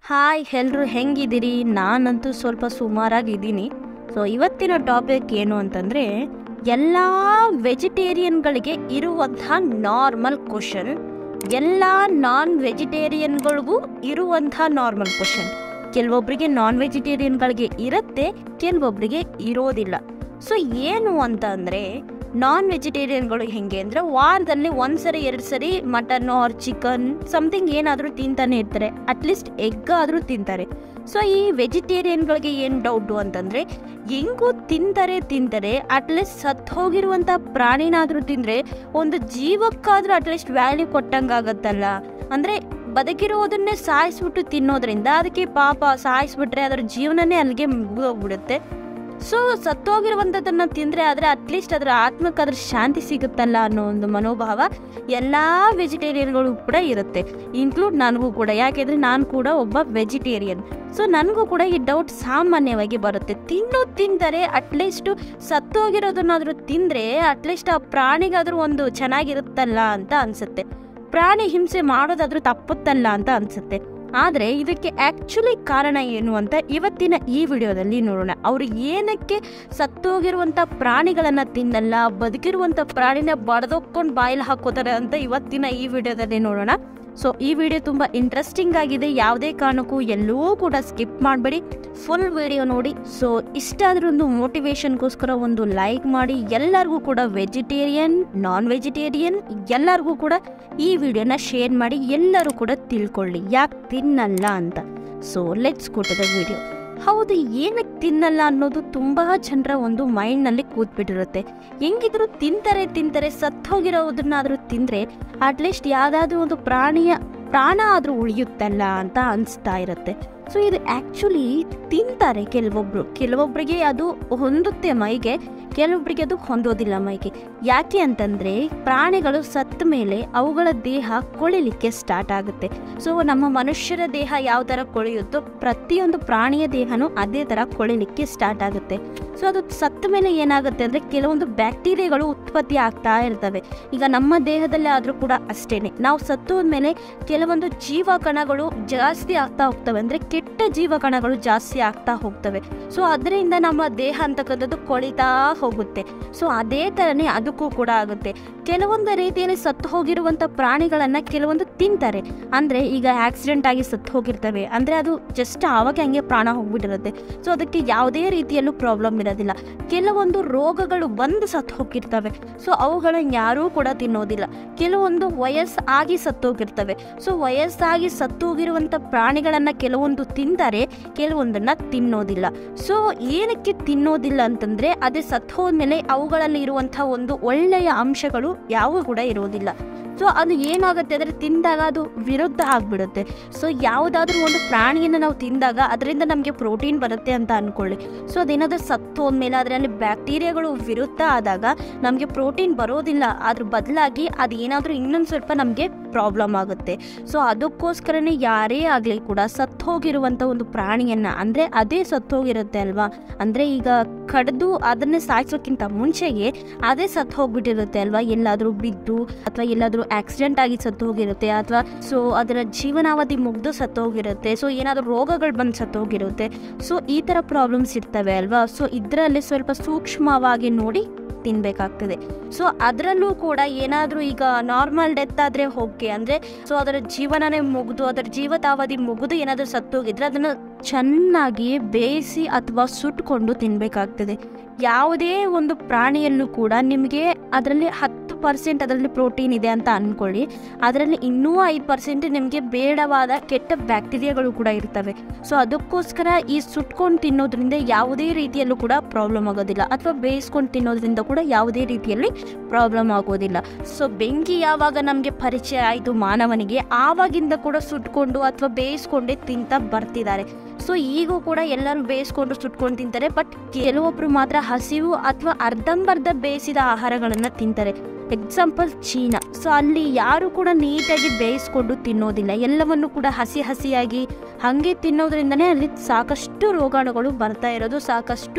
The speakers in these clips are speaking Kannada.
ಹಾಯ್ ಎಲ್ರು ಹೆಂಗಿದ್ದೀರಿ ನಾನಂತೂ ಸ್ವಲ್ಪ ಸುಮಾರಾಗಿದ್ದೀನಿ ಸೊ ಇವತ್ತಿನ ಟಾಪಿಕ್ ಏನು ಅಂತಂದರೆ ಎಲ್ಲ ವೆಜಿಟೇರಿಯನ್ಗಳಿಗೆ ಇರುವಂತಹ ನಾರ್ಮಲ್ ಕ್ವಶನ್ ಎಲ್ಲ ನಾನ್ ವೆಜಿಟೇರಿಯನ್ಗಳಿಗೂ ಇರುವಂತಹ ನಾರ್ಮಲ್ ಕ್ವಶನ್ ಕೆಲವೊಬ್ಬರಿಗೆ ನಾನ್ ವೆಜಿಟೇರಿಯನ್ಗಳಿಗೆ ಇರುತ್ತೆ ಕೆಲವೊಬ್ಬರಿಗೆ ಇರೋದಿಲ್ಲ ಸೊ ಏನು ಅಂತ ಅಂದರೆ ನಾನ್ ವೆಜಿಟೇರಿಯನ್ಗಳು ಹೆಂಗೆ ಅಂದರೆ ವಾರದಲ್ಲಿ ಒಂದು ಸರಿ ಎರಡು ಸರಿ ಮಟನ್ ಆರ್ ಚಿಕನ್ ಸಮಥಿಂಗ್ ಏನಾದರೂ ತಿಂತಾನೆ ಇರ್ತಾರೆ ಅಟ್ಲೀಸ್ಟ್ ಎಗ್ ಆದರೂ ತಿಂತಾರೆ ಸೊ ಈ ವೆಜಿಟೇರಿಯನ್ಗಳಿಗೆ ಏನು ಡೌಟು ಅಂತಂದರೆ ಹೆಂಗೂ ತಿಂತಾರೆ ತಿಂತಾರೆ ಅಟ್ಲೀಸ್ಟ್ ಸತ್ತು ಹೋಗಿರುವಂಥ ಪ್ರಾಣಿನಾದರೂ ತಿಂದರೆ ಒಂದು ಜೀವಕ್ಕಾದರೂ ಅಟ್ಲೀಸ್ಟ್ ವ್ಯಾಲ್ಯೂ ಕೊಟ್ಟಂಗೆ ಆಗುತ್ತಲ್ಲ ಅಂದರೆ ಬದುಕಿರೋದನ್ನೇ ಸಾಯಿಸ್ಬಿಟ್ಟು ತಿನ್ನೋದ್ರಿಂದ ಅದಕ್ಕೆ ಪಾಪ ಸಾಯಿಸ್ಬಿಟ್ರೆ ಅದರ ಜೀವನನೇ ಅಲ್ಲಿಗೆ ಮುಗಿದೋಗ್ಬಿಡುತ್ತೆ ಸೊ ಸತ್ತೋಗಿರುವಂಥದ್ದನ್ನು ತಿಂದರೆ ಆದರೆ ಅಟ್ಲೀಸ್ಟ್ ಅದರ ಆತ್ಮಕ್ಕೆ ಅದ್ರ ಶಾಂತಿ ಸಿಗುತ್ತಲ್ಲ ಅನ್ನೋ ಒಂದು ಮನೋಭಾವ ಎಲ್ಲ ವೆಜಿಟೇರಿಯನ್ಗಳು ಕೂಡ ಇರುತ್ತೆ ಇನ್ಕ್ಲೂಡ್ ನನಗೂ ಕೂಡ ಯಾಕೆಂದರೆ ನಾನು ಕೂಡ ಒಬ್ಬ ವೆಜಿಟೇರಿಯನ್ ಸೊ ನನಗೂ ಕೂಡ ಈ ಡೌಟ್ ಸಾಮಾನ್ಯವಾಗಿ ಬರುತ್ತೆ ತಿನ್ನು ತಿಂದರೆ ಅಟ್ಲೀಸ್ಟು ಸತ್ತೋಗಿರೋದನ್ನಾದರೂ ತಿಂದರೆ ಅಟ್ಲೀಸ್ಟ್ ಆ ಪ್ರಾಣಿಗಾದರೂ ಒಂದು ಚೆನ್ನಾಗಿರುತ್ತಲ್ಲ ಅಂತ ಅನಿಸುತ್ತೆ ಪ್ರಾಣಿ ಹಿಂಸೆ ಮಾಡೋದಾದ್ರೂ ತಪ್ಪುತ್ತಲ್ಲ ಅಂತ ಅನಿಸುತ್ತೆ ಆದರೆ ಇದಕ್ಕೆ ಆ್ಯಕ್ಚುಲಿ ಕಾರಣ ಏನು ಅಂತ ಇವತ್ತಿನ ಈ ವಿಡಿಯೋದಲ್ಲಿ ನೋಡೋಣ ಅವರು ಏನಕ್ಕೆ ಸತ್ತೋಗಿರುವಂಥ ಪ್ರಾಣಿಗಳನ್ನು ತಿನ್ನಲ್ಲ ಬದುಕಿರುವಂಥ ಪ್ರಾಣಿನ ಬಡ್ದೊಕ್ಕೊಂಡು ಬಾಯಲ್ಲಿ ಹಾಕೋತಾರೆ ಅಂತ ಇವತ್ತಿನ ಈ ವಿಡಿಯೋದಲ್ಲಿ ನೋಡೋಣ ಸೊ ಈ ವಿಡಿಯೋ ತುಂಬ ಇಂಟ್ರೆಸ್ಟಿಂಗ್ ಆಗಿದೆ ಯಾವುದೇ ಕಾರಣಕ್ಕೂ ಎಲ್ಲೂ ಕೂಡ ಸ್ಕಿಪ್ ಮಾಡಬೇಡಿ ಫುಲ್ ವಿಡಿಯೋ ನೋಡಿ ಸೊ ಇಷ್ಟ ಆದರೂ ಒಂದು ಮೋಟಿವೇಶನ್ಗೋಸ್ಕರ ಒಂದು ಲೈಕ್ ಮಾಡಿ ಎಲ್ಲರಿಗೂ ಕೂಡ ವೆಜಿಟೇರಿಯನ್ ನಾನ್ ವೆಜಿಟೇರಿಯನ್ ಎಲ್ಲರಿಗೂ ಕೂಡ ಈ ವಿಡಿಯೋನ ಶೇರ್ ಮಾಡಿ ಎಲ್ಲರೂ ಕೂಡ ತಿಳ್ಕೊಳ್ಳಿ ಯಾಕೆ ತಿನ್ನಲ್ಲ ಅಂತ ಸೊ ಲೆಟ್ಸ್ ಕೊಟ್ಟದ ವಿಡಿಯೋ ಹೌದು ಏನಕ್ಕೆ ತಿನ್ನಲ್ಲ ಅನ್ನೋದು ತುಂಬ ಜನರ ಒಂದು ಮೈಂಡ್ನಲ್ಲಿ ಕೂತ್ಬಿಟ್ಟಿರುತ್ತೆ ಹೆಂಗಿದ್ರು ತಿಂತಾರೆ ತಿಂತಾರೆ ಸತ್ತೋಗಿರೋದನ್ನಾದರೂ ತಿಂದರೆ ಅಟ್ಲೀಸ್ಟ್ ಯಾವುದಾದ್ರೂ ಒಂದು ಪ್ರಾಣಿಯ ಪ್ರಾಣ ಆದರೂ ಉಳಿಯುತ್ತಲ್ಲ ಅಂತ ಅನಿಸ್ತಾ ಇರುತ್ತೆ ಸೊ ಇದು ಆ್ಯಕ್ಚುಲಿ ತಿಂತಾರೆ ಕೆಲವೊಬ್ಬರು ಕೆಲವೊಬ್ಬರಿಗೆ ಅದು ಹೊಂದುತ್ತೆ ಮೈಗೆ ಕೆಲವೊಬ್ಬರಿಗೆ ಅದು ಹೊಂದೋದಿಲ್ಲ ಮೈಗೆ ಯಾಕೆ ಅಂತಂದರೆ ಪ್ರಾಣಿಗಳು ಸತ್ತ ಮೇಲೆ ಅವುಗಳ ದೇಹ ಕೊಳಿಲಿಕ್ಕೆ ಸ್ಟಾರ್ಟ್ ಆಗುತ್ತೆ ಸೊ ನಮ್ಮ ಮನುಷ್ಯರ ದೇಹ ಯಾವ ಥರ ಕೊಳೆಯುತ್ತೋ ಪ್ರತಿಯೊಂದು ಪ್ರಾಣಿಯ ದೇಹನೂ ಅದೇ ಥರ ಕೊಳಿಲಿಕ್ಕೆ ಸ್ಟಾರ್ಟ್ ಆಗುತ್ತೆ ಸೊ ಅದು ಸತ್ತ ಮೇಲೆ ಏನಾಗುತ್ತೆ ಅಂದರೆ ಕೆಲವೊಂದು ಬ್ಯಾಕ್ಟೀರಿಯಾಗಳು ಉತ್ಪತ್ತಿ ಆಗ್ತಾ ಇರ್ತವೆ ಈಗ ನಮ್ಮ ದೇಹದಲ್ಲಿ ಆದರೂ ಕೂಡ ಅಷ್ಟೇ ನಾವು ಸತ್ತೋದ್ಮೇಲೆ ಕೆಲವೊಂದು ಜೀವ ಕಣಗಳು ಜಾಸ್ತಿ ಆಗ್ತಾ ಹೋಗ್ತವೆ ಅಂದರೆ ಕೆಟ್ಟ ಜೀವ ಕಣಗಳು ಜಾಸ್ತಿ ಆಗ್ತಾ ಹೋಗ್ತವೆ ಸೊ ಅದರಿಂದ ನಮ್ಮ ದೇಹ ಅಂತಕ್ಕಂಥದ್ದು ಕೊಳಿತಾ ಹೋಗುತ್ತೆ ಸೊ ಅದೇ ಥರನೇ ಅದಕ್ಕೂ ಕೂಡ ಆಗುತ್ತೆ ಕೆಲವೊಂದು ರೀತಿಯಲ್ಲಿ ಸತ್ತು ಹೋಗಿರುವಂಥ ಪ್ರಾಣಿಗಳನ್ನು ಕೆಲವೊಂದು ತಿಂತಾರೆ ಅಂದರೆ ಈಗ ಆಕ್ಸಿಡೆಂಟ್ ಆಗಿ ಸತ್ತು ಹೋಗಿರ್ತವೆ ಅಂದರೆ ಅದು ಜಸ್ಟ್ ಆವಾಗ ಹಂಗೆ ಪ್ರಾಣ ಹೋಗ್ಬಿಟ್ಟಿರುತ್ತೆ ಸೊ ಅದಕ್ಕೆ ಯಾವುದೇ ರೀತಿಯಲ್ಲೂ ಪ್ರಾಬ್ಲಮ್ ಇರೋದಿಲ್ಲ ಕೆಲವೊಂದು ರೋಗಗಳು ಬಂದು ಸತ್ತು ಹೋಗಿರ್ತವೆ ಸೊ ಅವುಗಳನ್ನ ಯಾರೂ ಕೂಡ ತಿನ್ನೋದಿಲ್ಲ ಕೆಲವೊಂದು ವಯಸ್ಸಾಗಿ ಸತ್ತೋಗಿರ್ತವೆ ಸೊ ವಯಸ್ಸಾಗಿ ಸತ್ತೋಗಿರುವಂಥ ಪ್ರಾಣಿಗಳನ್ನು ಕೆಲವೊಂದು ತಿಂತಾರೆ ಕೆಲವೊಂದನ್ನು ತಿನ್ನೋದಿಲ್ಲ ಸೊ ಏನಕ್ಕೆ ತಿನ್ನೋದಿಲ್ಲ ಅಂತಂದರೆ ಅದೇ ಸತ್ತು ಹೋದ್ಮೇಲೆ ಅವುಗಳಲ್ಲಿ ಇರುವಂಥ ಒಂದು ಒಳ್ಳೆಯ ಅಂಶಗಳು ಯಾವೂ ಕೂಡ ಇರೋದಿಲ್ಲ ಸೊ ಅದು ಏನಾಗುತ್ತೆ ಅಂದರೆ ತಿಂದಾಗ ಅದು ವಿರುದ್ಧ ಆಗಿಬಿಡುತ್ತೆ ಸೊ ಯಾವುದಾದ್ರೂ ಒಂದು ಪ್ರಾಣಿಯನ್ನು ನಾವು ತಿಂದಾಗ ಅದರಿಂದ ನಮಗೆ ಪ್ರೋಟೀನ್ ಬರುತ್ತೆ ಅಂತ ಅಂದ್ಕೊಳ್ಳಿ ಸೊ ಅದೇನಾದರೂ ಸತ್ತು ಹೋದ್ಮೇಲೆ ಅದರಲ್ಲಿ ಬ್ಯಾಕ್ಟೀರಿಯಾಗಳು ವಿರುದ್ಧ ಆದಾಗ ನಮಗೆ ಪ್ರೋಟೀನ್ ಬರೋದಿಲ್ಲ ಅದ್ರ ಬದಲಾಗಿ ಅದು ಏನಾದರೂ ಇನ್ನೊಂದು ಸ್ವಲ್ಪ ನಮಗೆ ಪ್ರಾಬ್ಲಮ್ ಆಗುತ್ತೆ ಸೊ ಅದಕ್ಕೋಸ್ಕರನೇ ಯಾರೇ ಆಗಲಿ ಕೂಡ ಸತ್ತು ಹೋಗಿರುವಂಥ ಒಂದು ಪ್ರಾಣಿಯನ್ನು ಅಂದರೆ ಅದೇ ಸತ್ತು ಹೋಗಿರುತ್ತೆ ಅಲ್ವಾ ಅಂದರೆ ಈಗ ಕಡ್ದು ಅದನ್ನೇ ಸಾಯಿಸೋಕ್ಕಿಂತ ಮುಂಚೆಗೆ ಅದೇ ಸತ್ತು ಹೋಗ್ಬಿಟ್ಟಿರುತ್ತೆ ಅಲ್ವಾ ಎಲ್ಲಾದರೂ ಬಿದ್ದು ಅಥವಾ ಎಲ್ಲಾದರೂ ಆಕ್ಸಿಡೆಂಟ್ ಆಗಿ ಸತ್ತು ಹೋಗಿರುತ್ತೆ ಅಥವಾ ಸೊ ಅದರ ಜೀವನಾವಧಿ ಮುಗ್ದು ಸತ್ತು ಹೋಗಿರುತ್ತೆ ಸೊ ಏನಾದರೂ ರೋಗಗಳು ಬಂದು ಸತ್ತು ಹೋಗಿರುತ್ತೆ ಸೊ ಈ ಥರ ಪ್ರಾಬ್ಲಮ್ಸ್ ಇರ್ತವೆ ಅಲ್ವಾ ಸೊ ಇದರಲ್ಲಿ ಸ್ವಲ್ಪ ಸೂಕ್ಷ್ಮವಾಗಿ ನೋಡಿ ತಿನ್ನಬೇಕಾಗ್ತದೆ ಸೊ ಅದರಲ್ಲೂ ಕೂಡ ಏನಾದರೂ ಈಗ ನಾರ್ಮಲ್ ಡೆತ್ ಆದರೆ ಓಕೆ ಅಂದರೆ ಸೊ ಅದರ ಜೀವನನೇ ಮುಗಿದು ಅದರ ಜೀವಿತಾವಧಿ ಮುಗಿದು ಏನಾದರೂ ಸತ್ತೋಗಿದ್ರೆ ಅದನ್ನು ಚೆನ್ನಾಗಿ ಬೇಯಿಸಿ ಅಥವಾ ಸುಟ್ಕೊಂಡು ತಿನ್ನಬೇಕಾಗ್ತದೆ ಯಾವುದೇ ಒಂದು ಪ್ರಾಣಿಯಲ್ಲೂ ಕೂಡ ನಿಮಗೆ ಅದರಲ್ಲಿ ಹತ್ತು ಪರ್ಸೆಂಟ್ ಅದರಲ್ಲಿ ಪ್ರೋಟೀನ್ ಇದೆ ಅಂತ ಅಂದ್ಕೊಳ್ಳಿ ಅದರಲ್ಲಿ ಇನ್ನೂ ಐದು ಪರ್ಸೆಂಟ್ ನಿಮಗೆ ಬೇಡವಾದ ಕೆಟ್ಟ ಬ್ಯಾಕ್ಟೀರಿಯಾಗಳು ಕೂಡ ಇರ್ತವೆ ಸೊ ಅದಕ್ಕೋಸ್ಕರ ಈ ಸುಟ್ಕೊಂಡು ತಿನ್ನೋದ್ರಿಂದ ಯಾವುದೇ ರೀತಿಯಲ್ಲೂ ಕೂಡ ಪ್ರಾಬ್ಲಮ್ ಆಗೋದಿಲ್ಲ ಅಥವಾ ಬೇಯಿಸ್ಕೊಂಡು ತಿನ್ನೋದ್ರಿಂದ ಕೂಡ ಯಾವುದೇ ರೀತಿಯಲ್ಲಿ ಪ್ರಾಬ್ಲಮ್ ಆಗೋದಿಲ್ಲ ಸೊ ಬೆಂಕಿ ಯಾವಾಗ ನಮಗೆ ಪರಿಚಯ ಆಯಿತು ಮಾನವನಿಗೆ ಆವಾಗಿಂದ ಕೂಡ ಸುಟ್ಕೊಂಡು ಅಥವಾ ಬೇಯಿಸ್ಕೊಂಡೇ ತಿಂತ ಬರ್ತಿದ್ದಾರೆ ಸೊ ಈಗೂ ಕೂಡ ಎಲ್ಲರೂ ಬೇಯಿಸ್ಕೊಂಡು ಸುಟ್ಕೊಂಡು ತಿಂತಾರೆ ಬಟ್ ಕೆಲವೊಬ್ಬರು ಮಾತ್ರ ಹಸಿವು ಅಥವಾ ಅರ್ಧಂಬರ್ಧ ಬೇಯಿಸಿದ ಆಹಾರಗಳನ್ನು ತಿಂತಾರೆ ಎಕ್ಸಾಂಪಲ್ ಚೀನಾ ಸೊ ಅಲ್ಲಿ ಯಾರು ಕೂಡ ನೀಟಾಗಿ ಬೇಯಿಸ್ಕೊಂಡು ತಿನ್ನೋದಿಲ್ಲ ಎಲ್ಲವನ್ನು ಕೂಡ ಹಸಿ ಹಸಿಯಾಗಿ ಹಾಗೆ ತಿನ್ನೋದ್ರಿಂದನೇ ಅಲ್ಲಿ ಸಾಕಷ್ಟು ರೋಗಾಣುಗಳು ಬರ್ತಾ ಇರೋದು ಸಾಕಷ್ಟು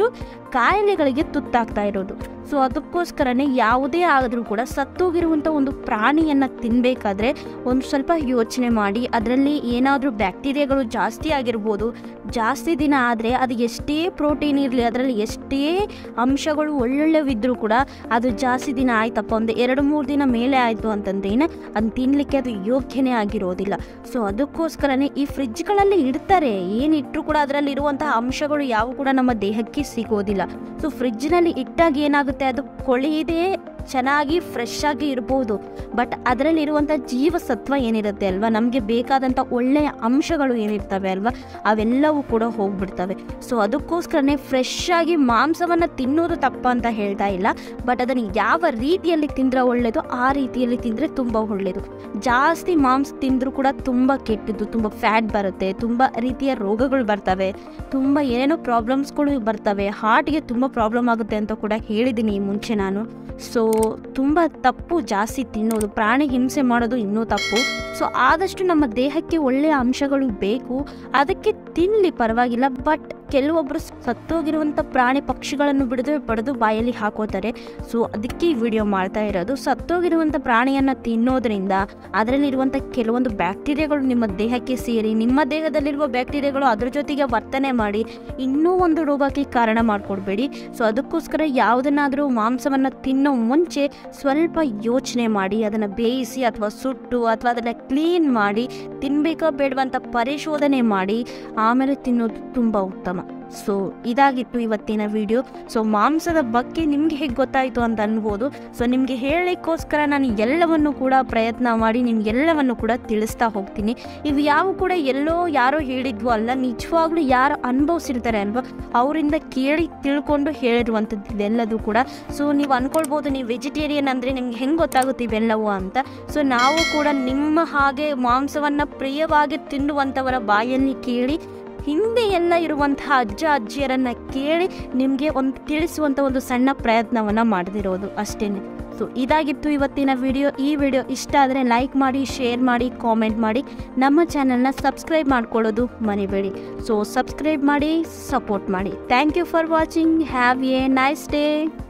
ಕಾಯಿಲೆಗಳಿಗೆ ತುತ್ತಾಗ್ತಾ ಇರೋದು ಸೊ ಅದಕ್ಕೋಸ್ಕರನೇ ಯಾವುದೇ ಆದರೂ ಕೂಡ ಸತ್ತೋಗಿರುವಂಥ ಒಂದು ಪ್ರಾಣಿಯನ್ನು ತಿನ್ನಬೇಕಾದ್ರೆ ಒಂದು ಸ್ವಲ್ಪ ಯೋಚನೆ ಮಾಡಿ ಅದರಲ್ಲಿ ಏನಾದರೂ ಬ್ಯಾಕ್ಟೀರಿಯಾಗಳು ಜಾಸ್ತಿ ಆಗಿರ್ಬೋದು ಜಾಸ್ತಿ ದಿನ ಆದರೆ ಅದು ಎಷ್ಟೇ ಪ್ರೋಟೀನ್ ಇರಲಿ ಅದರಲ್ಲಿ ಎಷ್ಟೇ ಅಂಶಗಳು ಒಳ್ಳೊಳ್ಳೆವಿದ್ದರೂ ಕೂಡ ಅದು ಜಾಸ್ತಿ ದಿನ ಆಯ್ತಪ್ಪ ಒಂದು ಎರಡು ಮೂರು ದಿನ ಮೇಲೆ ಆಯಿತು ಅಂತಂದ್ರೇನೆ ಅದನ್ನ ತಿನ್ನಲಿಕ್ಕೆ ಅದು ಯೋಗ್ಯನೇ ಆಗಿರೋದಿಲ್ಲ ಸೊ ಅದಕ್ಕೋಸ್ಕರನೇ ಈ ಫ್ರಿಜ್ಗಳಲ್ಲಿ ಇಡ್ತಾರೆ ಏನಿಟ್ಟರು ಕೂಡ ಅದರಲ್ಲಿ ಇರುವಂತಹ ಅಂಶಗಳು ಯಾವ ಕೂಡ ನಮ್ಮ ದೇಹಕ್ಕೆ ಸಿಗೋದಿಲ್ಲ ಸೊ ಫ್ರಿಜ್ನಲ್ಲಿ ಇಟ್ಟಾಗ ಏನಾಗುತ್ತೆ ಅದು ಕೊಳೆಯದೇ ಚೆನ್ನಾಗಿ ಫ್ರೆಶ್ ಆಗಿ ಇರ್ಬೋದು ಬಟ್ ಅದರಲ್ಲಿರುವಂಥ ಜೀವಸತ್ವ ಏನಿರುತ್ತೆ ಅಲ್ವಾ ನಮಗೆ ಬೇಕಾದಂಥ ಒಳ್ಳೆಯ ಅಂಶಗಳು ಏನಿರ್ತವೆ ಅಲ್ವಾ ಅವೆಲ್ಲವೂ ಕೂಡ ಹೋಗ್ಬಿಡ್ತವೆ ಸೊ ಅದಕ್ಕೋಸ್ಕರನೇ ಫ್ರೆಶ್ ಆಗಿ ಮಾಂಸವನ್ನು ತಿನ್ನೋದು ತಪ್ಪ ಅಂತ ಹೇಳ್ತಾ ಇಲ್ಲ ಬಟ್ ಅದನ್ನು ಯಾವ ರೀತಿಯಲ್ಲಿ ತಿಂದರೆ ಒಳ್ಳೆಯದು ಆ ರೀತಿಯಲ್ಲಿ ತಿಂದರೆ ತುಂಬ ಒಳ್ಳೆಯದು ಜಾಸ್ತಿ ಮಾಂಸ ತಿಂದರೂ ಕೂಡ ತುಂಬ ಕೆಟ್ಟದ್ದು ತುಂಬ ಫ್ಯಾಟ್ ಬರುತ್ತೆ ತುಂಬ ರೀತಿಯ ರೋಗಗಳು ಬರ್ತವೆ ತುಂಬ ಏನೇನೋ ಪ್ರಾಬ್ಲಮ್ಸ್ಗಳು ಬರ್ತವೆ ಹಾರ್ಟ್ಗೆ ತುಂಬ ಪ್ರಾಬ್ಲಮ್ ಆಗುತ್ತೆ ಅಂತ ಕೂಡ ಹೇಳಿದ್ದೀನಿ ಈ ಮುಂಚೆ ನಾನು ಸೊ ತುಂಬ ತಪ್ಪು ಜಾಸ್ತಿ ತಿನ್ನೋದು ಪ್ರಾಣಿ ಹಿಂಸೆ ಮಾಡೋದು ಇನ್ನೂ ತಪ್ಪು ಸೊ ಆದಷ್ಟು ನಮ್ಮ ದೇಹಕ್ಕೆ ಒಳ್ಳೆಯ ಅಂಶಗಳು ಬೇಕು ಅದಕ್ಕೆ ತಿನ್ನಲಿ ಪರವಾಗಿಲ್ಲ ಬಟ್ ಕೆಲವೊಬ್ಬರು ಸತ್ತೋಗಿರುವಂಥ ಪ್ರಾಣಿ ಪಕ್ಷಿಗಳನ್ನು ಬಿಡದೆ ಬಡಿದು ಬಾಯಲ್ಲಿ ಹಾಕೋತಾರೆ ಸೊ ಅದಕ್ಕೆ ಈ ವಿಡಿಯೋ ಮಾಡ್ತಾ ಇರೋದು ಸತ್ತೋಗಿರುವಂಥ ಪ್ರಾಣಿಯನ್ನು ತಿನ್ನೋದ್ರಿಂದ ಅದರಲ್ಲಿರುವಂಥ ಕೆಲವೊಂದು ಬ್ಯಾಕ್ಟೀರಿಯಾಗಳು ನಿಮ್ಮ ದೇಹಕ್ಕೆ ಸೇರಿ ನಿಮ್ಮ ದೇಹದಲ್ಲಿರುವ ಬ್ಯಾಕ್ಟೀರಿಯಾಗಳು ಅದ್ರ ಜೊತೆಗೆ ವರ್ತನೆ ಮಾಡಿ ಇನ್ನೂ ಒಂದು ರೋಗಕ್ಕೆ ಕಾರಣ ಮಾಡಿಕೊಡ್ಬೇಡಿ ಸೊ ಅದಕ್ಕೋಸ್ಕರ ಯಾವುದನ್ನಾದರೂ ಮಾಂಸವನ್ನು ತಿನ್ನೋ ಮುಂಚೆ ಸ್ವಲ್ಪ ಯೋಚನೆ ಮಾಡಿ ಅದನ್ನು ಬೇಯಿಸಿ ಅಥವಾ ಸುಟ್ಟು ಅಥವಾ ಅದನ್ನು ಕ್ಲೀನ್ ಮಾಡಿ ತಿನ್ನಬೇಕಾ ಬೇಡವಂತ ಪರಿಶೋಧನೆ ಮಾಡಿ ಆಮೇಲೆ ತಿನ್ನೋದು ತುಂಬ ಉತ್ತಮ ಸೊ ಇದಾಗಿತ್ತು ಇವತ್ತಿನ ವಿಡಿಯೋ ಸೊ ಮಾಂಸದ ಬಗ್ಗೆ ನಿಮಗೆ ಹೇಗೆ ಗೊತ್ತಾಯಿತು ಅಂತ ಅನ್ಬೋದು ಸೊ ನಿಮಗೆ ಹೇಳಲಿಕ್ಕೋಸ್ಕರ ನಾನು ಎಲ್ಲವನ್ನು ಕೂಡ ಪ್ರಯತ್ನ ಮಾಡಿ ನಿಮ್ಗೆಲ್ಲವನ್ನು ಕೂಡ ತಿಳಿಸ್ತಾ ಹೋಗ್ತೀನಿ ಇವು ಯಾವ ಕೂಡ ಎಲ್ಲೋ ಯಾರೋ ಹೇಳಿದ್ವು ಅಲ್ಲ ನಿಜವಾಗ್ಲೂ ಯಾರು ಅನುಭವಿಸಿರ್ತಾರೆ ಅಲ್ವಾ ಅವರಿಂದ ಕೇಳಿ ತಿಳ್ಕೊಂಡು ಹೇಳಿರುವಂಥದ್ದು ಇದೆಲ್ಲದು ಕೂಡ ಸೊ ನೀವು ಅನ್ಕೊಳ್ಬೋದು ನೀವು ವೆಜಿಟೇರಿಯನ್ ಅಂದರೆ ನಿಮ್ಗೆ ಹೆಂಗೆ ಗೊತ್ತಾಗುತ್ತೆ ಇವೆಲ್ಲವೂ ಅಂತ ಸೊ ನಾವು ಕೂಡ ನಿಮ್ಮ ಹಾಗೆ ಮಾಂಸವನ್ನು ಪ್ರಿಯವಾಗಿ ತಿನ್ನುವಂಥವರ ಬಾಯಲ್ಲಿ ಕೇಳಿ ಹಿಂದೆ ಎಲ್ಲ ಇರುವಂತಹ ಅಜ್ಜ ಅಜ್ಜಿಯರನ್ನು ಕೇಳಿ ನಿಮಗೆ ಒಂದು ತಿಳಿಸುವಂಥ ಒಂದು ಸಣ್ಣ ಪ್ರಯತ್ನವನ್ನು ಮಾಡದಿರೋದು ಅಷ್ಟೇ ಸೊ ಇದಾಗಿತ್ತು ಇವತ್ತಿನ ವಿಡಿಯೋ ಈ ವಿಡಿಯೋ ಇಷ್ಟ ಆದರೆ ಲೈಕ್ ಮಾಡಿ ಶೇರ್ ಮಾಡಿ ಕಾಮೆಂಟ್ ಮಾಡಿ ನಮ್ಮ ಚಾನಲ್ನ ಸಬ್ಸ್ಕ್ರೈಬ್ ಮಾಡ್ಕೊಳ್ಳೋದು ಮರಿಬೇಡಿ ಸೊ ಸಬ್ಸ್ಕ್ರೈಬ್ ಮಾಡಿ ಸಪೋರ್ಟ್ ಮಾಡಿ thank you for watching have a nice day